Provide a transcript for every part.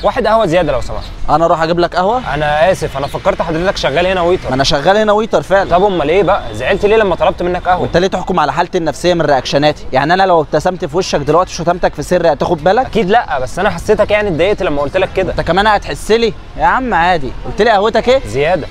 واحد قهوه زياده لو سمحت انا اروح اجيب لك قهوه انا اسف انا فكرت حضرتك شغال هنا ما ويتر انا شغال هنا ويتر فعلا طب امال ايه بقى زعلت ليه لما طلبت منك قهوه انت ليه تحكم على حالتي النفسيه من رياكشناتي يعني انا لو ابتسمت في وشك دلوقتي شتمتك في سر هتاخد بالك اكيد لا بس انا حسيتك يعني اتضايقت لما قلت لك كده انت كمان هتحس لي يا عم عادي قلت لي قهوتك ايه زياده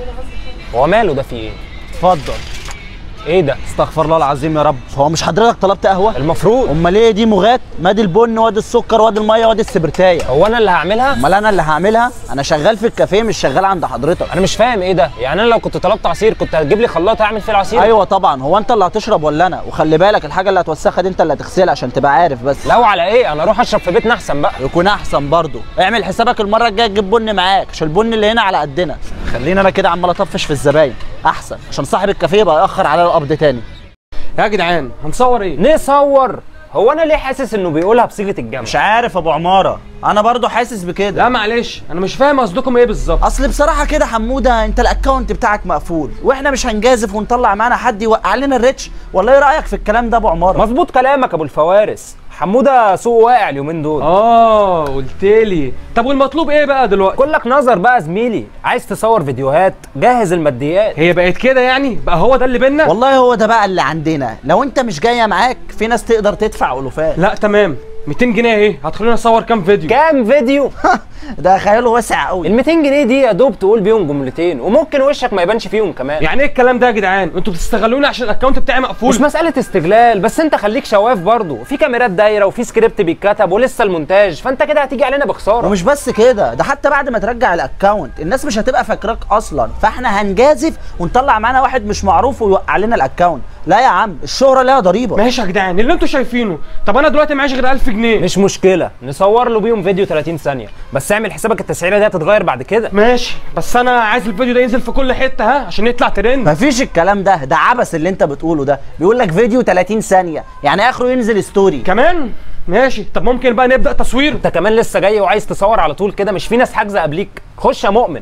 هو ماله ده في ايه اتفضل ايه ده استغفر الله العظيم يا رب هو مش حضرتك طلبت قهوه المفروض امال ايه دي مغات مادي البن وادي السكر وادي الميه وادي السبرتايه هو انا اللي هعملها امال انا اللي هعملها انا شغال في الكافيه مش شغال عند حضرتك انا مش فاهم ايه ده يعني انا لو كنت طلبت عصير كنت هتجيب لي خلاط اعمل فيه العصير ايوه طبعا هو انت اللي هتشرب ولا انا وخلي بالك الحاجه اللي هتوسخها دي انت اللي هتغسلها عشان تبقى عارف بس لو على ايه انا اروح اشرب في بيتنا احسن بقى يكون احسن برضو اعمل حسابك المره الجايه تجيب بن معاك عشان البن اللي هنا على قدنا خلينا انا كده عمال اطفش في الزباين احسن عشان صاحب الكافيه يبقى ياخر على القبض تاني يا جدعان هنصور ايه نصور هو انا ليه حاسس انه بيقولها بصيغه الجمع مش عارف ابو عماره انا برضو حاسس بكده لا معلش انا مش فاهم قصدكم ايه بالظبط اصل بصراحه كده حموده انت الاكونت بتاعك مقفول واحنا مش هنجازف ونطلع معانا حد يوقع لنا الريتش ولا ايه رايك في الكلام ده ابو عماره مظبوط كلامك ابو الفوارس حموده سوق واقع اليومين دول اه قلت لي طب والمطلوب ايه بقى دلوقتي كلك نظر بقى زميلي عايز تصور فيديوهات جهز الماديات هي بقت كده يعني بقى هو ده اللي بينا والله هو ده بقى اللي عندنا لو انت مش جايه معاك في ناس تقدر تدفع الوفات لا تمام 200 جنيه ايه هتخلينا نصور كام فيديو كام فيديو ده خياله واسع قوي ال 200 جنيه دي يا دوب تقول بيهم جملتين وممكن وشك ما يبانش فيهم كمان يعني ايه الكلام ده يا جدعان انتوا بتستغلوني عشان الاكونت بتاعي مقفول مش مسألة استغلال بس انت خليك شواف برضه في كاميرات دايرة وفي سكريبت بيتكتب ولسه المونتاج فانت كده هتيجي علينا بخسارة ومش بس كده ده حتى بعد ما ترجع الاكونت الناس مش هتبقى فاكراك اصلا فاحنا هنجازف ونطلع معانا واحد مش معروف ويوقع لنا الاكونت لا يا عم الشهرة ليها ضريبة ماشي يا جدعان اللي انتوا شايفينه طب انا دلوقتي معيش غير 1000 جنيه مش مشكلة نصور له بيهم فيديو 30 ثانية بس اعمل حسابك التسعيرة دي هتتغير بعد كده ماشي بس انا عايز الفيديو ده ينزل في كل حته ها عشان يطلع ترند مفيش الكلام ده ده عبث اللي انت بتقوله ده بيقول لك فيديو 30 ثانية يعني اخره ينزل ستوري كمان ماشي طب ممكن بقى نبدا تصوير انت كمان لسه جاي وعايز تصور على طول كده مش في ناس حاجزة قبليك خش يا مؤمن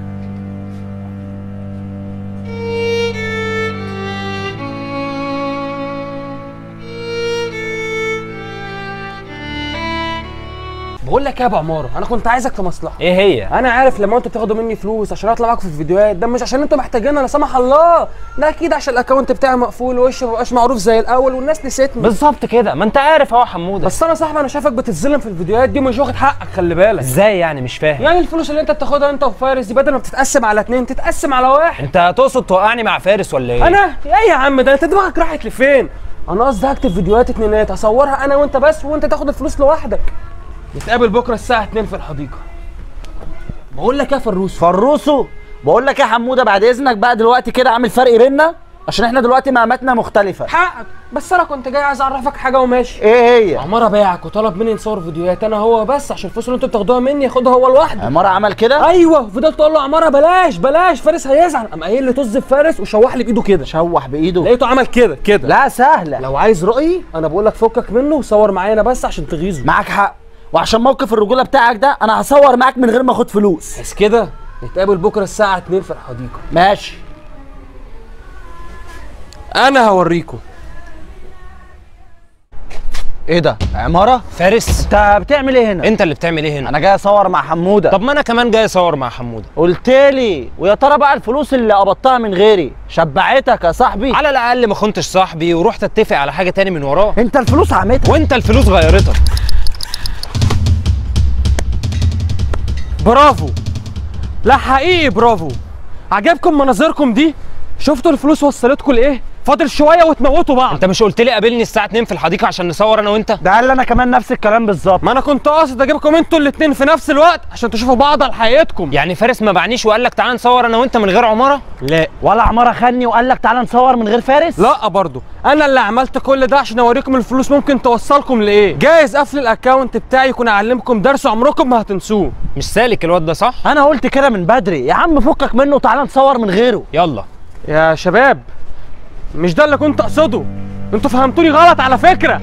بقول لك ايه يا ابو عماره انا كنت عايزك في مصلحه ايه هي انا عارف لما انتوا بتاخدوا مني فلوس عشان اطلع معاكم في الفيديوهات ده مش عشان انتوا محتاجينها لا سمح الله ده اكيد عشان الاكونت بتاعي مقفول ووشي مبقاش معروف زي الاول والناس نسيتني بالظبط كده ما انت عارف اهو يا حمودة بس انا يا صاحبي انا شايفك بتتظلم في الفيديوهات دي ومش واخد حقك خلي بالك ازاي يعني مش فاهم يعني الفلوس اللي انت بتاخدها انت وفارس دي بدل ما بتتقسم على اتنين تتقسم على واحد انت هتقصد توقعني مع فارس ولا ايه انا ايه يا عم ده انت دماغك راحت لفين انا قصدي هكتب فيديوهات اتنينات اصورها انا وانت بس وانت تاخد الفلوس لوحدك نتقابل بكره الساعه 2 في الحديقه بقول لك ايه يا فروس فروسو بقول لك يا حموده بعد اذنك بقى دلوقتي كده عامل فرق بينا عشان احنا دلوقتي مقاماتنا مختلفه حقك بس انا كنت جاي عايز اعرفك حاجه وماشي ايه هي عمارة باعك وطلب مني نصور فيديوهات انا هو بس عشان الفلوس اللي انتوا بتاخدوها مني ياخدها هو لوحده عماره عمل كده ايوه فضلت اقول له عمارة بلاش بلاش فارس هيزعل قام قايل لي طز في فارس وشوح لي بايده كده شوح بايده لقيته عمل كده كده لا سهله لو عايز رايي انا بقول لك فكك منه وصور معايا انا بس عشان تغيظه معاك حق وعشان موقف الرجوله بتاعك ده انا هصور معاك من غير ما اخد فلوس بس كده نتقابل بكره الساعه 2 في الحديقه ماشي انا هوريكم ايه ده عماره فارس انت بتعمل ايه هنا انت اللي بتعمل ايه هنا انا جاي اصور مع حموده طب ما انا كمان جاي اصور مع حموده قلت لي ويا ترى بقى الفلوس اللي قبضتها من غيري شبعتك يا صاحبي على الاقل ما خنتش صاحبي ورحت اتفق على حاجه تاني من وراه انت الفلوس عمتها وانت الفلوس غيرتك برافو لا حقيقي برافو عجبكم مناظركم دي شفتوا الفلوس وصلتكم لايه فاضل شويه وتموتوا بعض انت مش قلت لي قابلني الساعه 2 في الحديقه عشان نصور انا وانت ده قال لي انا كمان نفس الكلام بالظبط ما انا كنت قاصد اجيبكم انتوا الاتنين في نفس الوقت عشان تشوفوا بعض على حقيقتكم يعني فارس ما بعنيش وقال لك تعالى نصور انا وانت من غير عماره لا ولا عماره خدني وقال لك تعالى نصور من غير فارس لا برضو انا اللي عملت كل ده عشان اوريكم الفلوس ممكن توصلكم لايه جايز قفل الاكونت بتاعي يكون اعلمكم درس عمركم ما هتنسوه مش سالك الواد ده صح انا قلت كده من بدري يا عم فكك منه وتعالى نصور من غيره يلا يا شباب مش ده اللي كنت اقصده انتوا فهمتوني غلط على فكره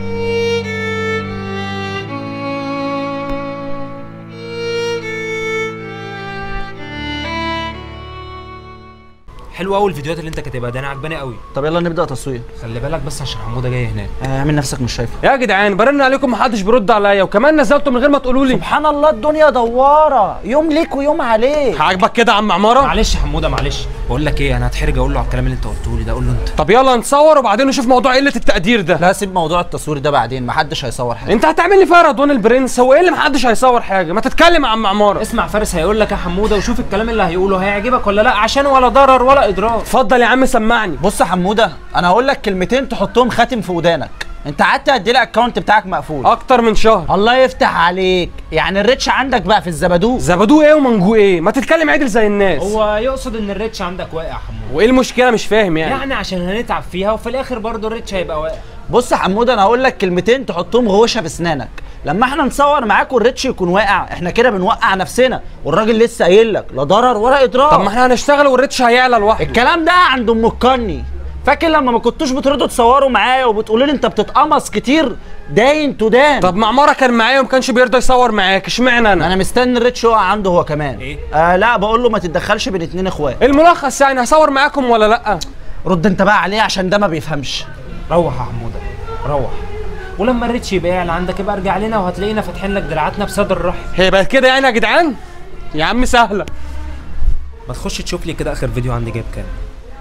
حلو قوي الفيديوهات اللي انت كاتبها دي انا عجباني قوي طب يلا نبدا تصوير خلي بالك بس عشان حموده جاي هناك آه، اعمل نفسك مش شايفه يا جدعان برن عليكم محدش بيرد عليا وكمان نزلته من غير ما تقولوا لي سبحان الله الدنيا دواره يوم ليك ويوم عليك عاجبك كده يا عم عماره معلش يا حموده معلش بقول لك ايه انا هتحرج اقول له على الكلام اللي انت قلته لي ده قول له انت طب يلا نصور وبعدين نشوف موضوع قله التقدير ده لا سيب موضوع التصوير ده بعدين محدش هيصور حاجه انت هتعمل لي فيها رضوان البرنس هو ايه اللي محدش هيصور حاجه ما تتكلم يا عم عماره اسمع فارس هيقول لك يا حموده وشوف الكلام اللي هيقوله هيعجبك ولا لا عشان ولا ضرر ولا اضرار اتفضل يا عم سمعني بص يا حموده انا هقول لك كلمتين تحطهم خاتم في ودانك انت قعدت قد ايه الاكونت بتاعك مقفول اكتر من شهر الله يفتح عليك يعني الريتش عندك بقى في الزبدو زبدوه ايه ومنجو ايه ما تتكلم عدل زي الناس هو يقصد ان الريتش عندك واقع يا حموده وايه المشكله مش فاهم يعني يعني عشان هنتعب فيها وفي الاخر برضه الريتش هيبقى واقع بص يا حموده انا هقول لك كلمتين تحطهم غوشه في اسنانك لما احنا نصور معاك والريتش يكون واقع احنا كده بنوقع نفسنا والراجل لسه قايل لك لا ضرر ولا اضرار طب ما احنا هنشتغل والريتش هيعلى لوحده الكلام ده عند ام القني فاكر لما ما كنتوش بتردوا تصوروا معايا وبتقولوا لي انت بتتقمص كتير داين تدان طب ما عماره كان معايا وما كانش بيرضى يصور معاك اشمعنى انا انا مستني الريتش يقع عنده هو كمان إيه؟ آه لا بقول له ما تتدخلش بين اتنين اخوات الملخص يعني هصور معاكم ولا لا رد انت بقى عليه عشان ده ما بيفهمش روح يا حموده روح ولما الريتش يبقى يعلى عندك يبقى ارجع لنا وهتلاقينا فاتحين لك دراعاتنا بصدر رحب هي بقت كده يعني يا جدعان يا عم سهله ما تخش تشوف لي كده اخر فيديو عندي جايب كام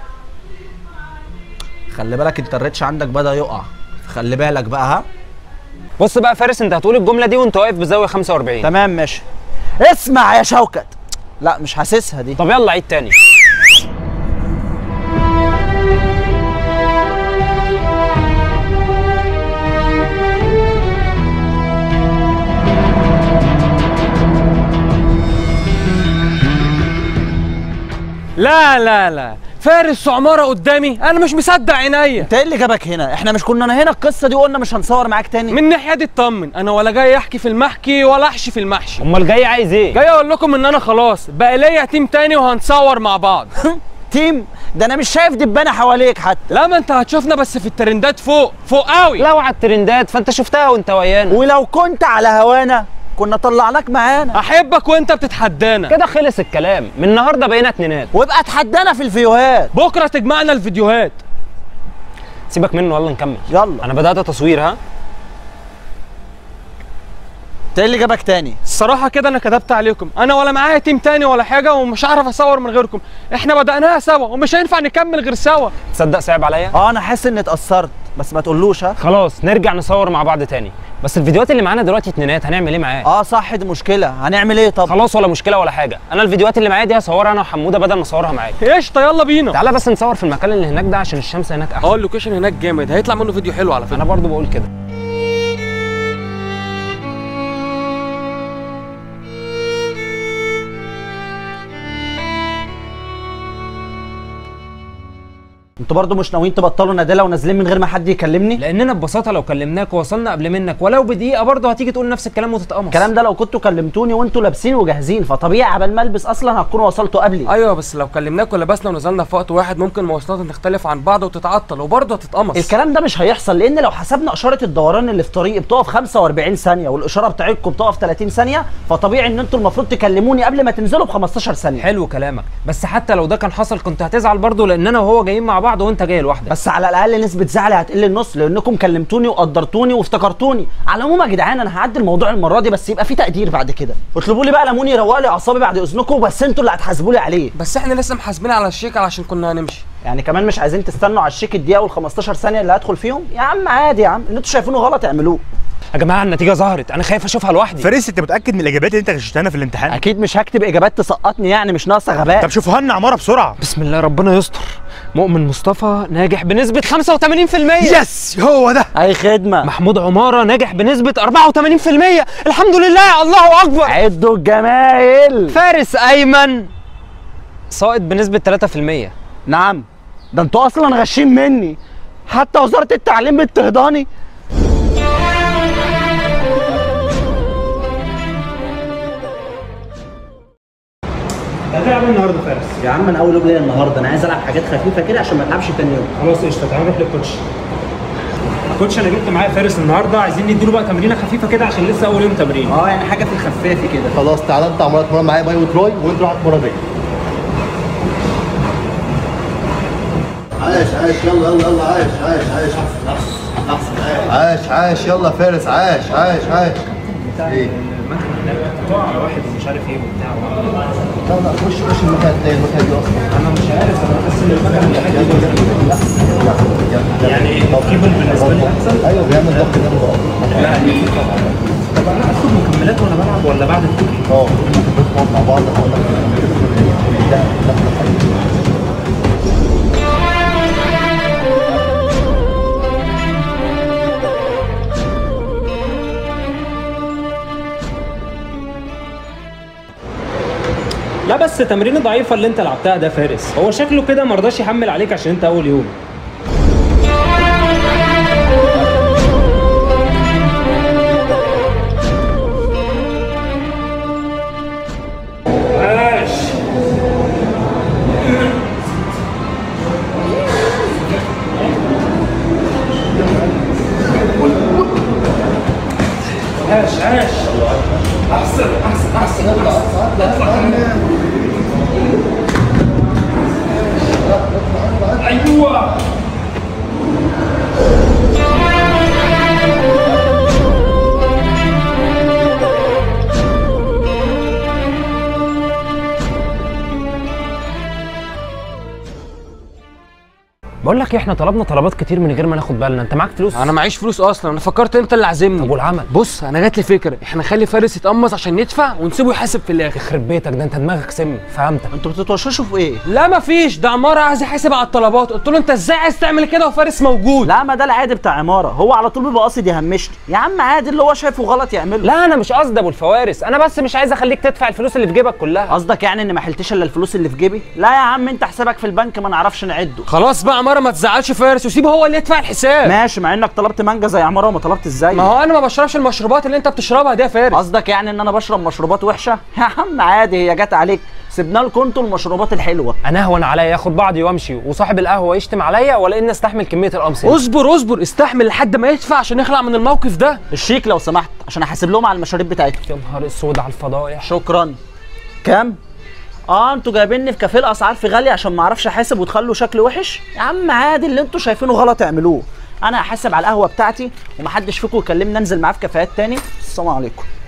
خلي بالك انت الريتش عندك بدا يقع خلي بالك بقى ها بص بقى فارس انت هتقول الجمله دي وانت واقف بزاويه 45 تمام ماشي اسمع يا شوكت لا مش حاسسها دي طب يلا عيد تاني لا لا لا فارس وعماره قدامي انا مش مصدق عينيا انت ايه اللي جابك هنا احنا مش كنا هنا القصه دي وقلنا مش هنصور معاك تاني من الناحيه دي اطمن انا ولا جاي احكي في المحكي ولا احشي في المحشي امال جاي عايز ايه جاي اقول لكم ان انا خلاص بقى ليا تيم تاني وهنصور مع بعض تيم ده انا مش شايف دبانه حواليك حتى لا ما انت هتشوفنا بس في الترندات فوق فوق قوي لو على الترندات فانت شفتها وانت ويانا ولو كنت على هوانا كنا طلعناك معانا احبك وانت بتتحدانا كده خلص الكلام من النهارده بقينا اتنينات وابقى اتحدانا في الفيديوهات بكره تجمعنا الفيديوهات سيبك منه يلا نكمل يلا انا بدات تصوير ها انت ايه اللي جابك تاني الصراحه كده انا كدبت عليكم انا ولا معايا تيم تاني ولا حاجه ومش هعرف اصور من غيركم احنا بدأناها سوا ومش هينفع نكمل غير سوا تصدق صعب عليا اه انا حاسس اني اتاثرت بس ما تقولوش ها خلاص نرجع نصور مع بعض تاني بس الفيديوهات اللي معانا دلوقتي اتنينات هنعمل ايه معاه اه صح دي مشكله هنعمل ايه طب خلاص ولا مشكله ولا حاجه انا الفيديوهات اللي معايا دي هصورها انا وحموده بدل ما اصورها معاك قشطه يلا بينا تعالى بس نصور في المكان اللي هناك ده عشان الشمس هناك احلى اه اللوكيشن هناك جامد هيطلع منه فيديو حلو على فكره انا برضو بقول كده انتوا برضو مش ناويين تبطلوا ندالة ونازلين من غير ما حد يكلمني لاننا ببساطه لو كلمناك ووصلنا قبل منك ولو بدقيقه برضه هتيجي تقول نفس الكلام وتتقمص الكلام ده لو كنتوا كلمتوني وانتوا لابسين وجاهزين فطبيعي عبال ما البس اصلا هتكونوا وصلتوا قبلي ايوه بس لو كلمناك ولبسنا ونزلنا في وقت واحد ممكن مواصلاتنا تختلف عن بعض وتتعطل وبرضه هتتقمص الكلام ده مش هيحصل لان لو حسبنا اشاره الدوران اللي في طريقي بتقف 45 ثانيه والاشاره بتاعتكم بتقف 30 ثانيه فطبيعي ان انتوا المفروض تكلموني قبل ما تنزلوا ب 15 ثانيه حلو كلامك بس حتى لو ده كان حصل كنت هتزعل برضه لان انا وهو جايين مع بعض وانت جاي لوحدك بس على الاقل نسبه زعلي هتقل النص لانكم كلمتوني وقدرتوني وافتكرتوني على العموم يا جدعان انا هعدي الموضوع المره دي بس يبقى في تقدير بعد كده اطلبوا لي بقى ليمون يروق لي اعصابي بعد اذنكم بس انتوا اللي هتحاسبوا لي عليه بس احنا لسه محاسبين على الشيك علشان كنا هنمشي يعني كمان مش عايزين تستنوا على الشيك الدقيقه وال 15 ثانيه اللي هدخل فيهم يا عم عادي يا عم اللي انتوا شايفينه غلط اعملوه يا جماعه النتيجه ظهرت انا خايف اشوفها لوحدي فارس انت متاكد من الاجابات اللي انت غششتها في الامتحان اكيد مش هكتب اجابات تسقطني يعني مش ناقصه غباء طب شوفوها لنا عماره بسرعه بسم الله ربنا يستر مؤمن مصطفى ناجح بنسبه 85% يس هو ده اي خدمه محمود عماره ناجح بنسبه 84% الحمد لله الله اكبر عدوا الجمايل فارس ايمن ساقط بنسبه 3% نعم ده انتوا اصلا غشين مني حتى وزاره التعليم بتهضاني هتلعب النهارده فارس يا عم انا اول يوم ليا النهارده انا عايز العب حاجات خفيفه كده عشان ما العبش تاني يوم خلاص قشطه تعالى نروح للكوتش كوتش انا جبت معايا فارس النهارده عايزين نديله بقى تمرينه خفيفه كده عشان لسه اول يوم تمرين اه يعني حاجه في الخفافي كده خلاص تعالى انت عمال تتمرن معايا باي وتراي وانت روح اتمرن رجل عايش عايش يلا يلا يلا عايش عايش عايش عايش عايش يلا فارس عايش عايش عايش ايه تقع على واحد ومش عارف ايه وبتاع لا لا خش خش المكان التاني المكان دي اصلا انا مش عارف انا بحس ان المكنه لا يعني الكيبل بالنسبه لي احسن ايوه بيعمل ضغط جامد اه لا اكيد طبعا طب انا اخد مكملات وانا بلعب ولا بعد التوكي؟ اه بنقعد مع بعض هقول لك لا لا لا لا بس تمرين ضعيفه اللي انت لعبتها ده فارس هو شكله كده ما رضاش يحمل عليك عشان انت اول يوم بقول لك إيه، احنا طلبنا طلبات كتير من غير ما ناخد بالنا انت معاك فلوس انا معيش فلوس اصلا انا فكرت انت اللي عازمني طب والعمل بص انا جات لي فكره احنا نخلي فارس يتقمص عشان يدفع ونسيبه يحاسب في الاخر يخرب بيتك ده انت دماغك سم فهمتك انتوا بتتوششوا في ايه لا مفيش ده عماره عايز يحاسب على الطلبات قلت له انت ازاي عايز تعمل كده وفارس موجود لا ما ده العادي بتاع عماره هو على طول بيبقى قاصد يهمشني يا عم عادي اللي هو شايفه غلط يعمله لا انا مش قصدي ابو الفوارس انا بس مش عايز اخليك تدفع الفلوس اللي في جيبك كلها قصدك يعني ان ما حلتش الا الفلوس اللي في جيبي لا يا عم انت حسابك في البنك ما نعرفش نعده خلاص بقى عماره ما تزعلش فارس وسيبه هو اللي يدفع الحساب ماشي مع انك طلبت مانجا زي عماره وما طلبت ازاي ما هو انا ما بشربش المشروبات اللي انت بتشربها دي يا فارس قصدك يعني ان انا بشرب مشروبات وحشه يا عم عادي هي جت عليك سيبنا لكم انتوا المشروبات الحلوه انا اهون عليا ياخد بعضي وامشي وصاحب القهوه يشتم عليا ولا اني استحمل كميه القمص دي؟ اصبر اصبر استحمل لحد ما يدفع عشان يخلع من الموقف ده الشيك لو سمحت عشان احاسب لهم على المشاريب بتاعتهم يا نهار اسود على الفضايح شكرا كام اه انتوا جايبيني في كافيه الاسعار في غالي عشان ما اعرفش احاسب وتخلوا شكلي وحش يا عم عادي اللي انتوا شايفينه غلط اعملوه انا هحاسب على القهوه بتاعتي ومحدش فيكم يكلمني انزل معاه في كافيهات تاني السلام عليكم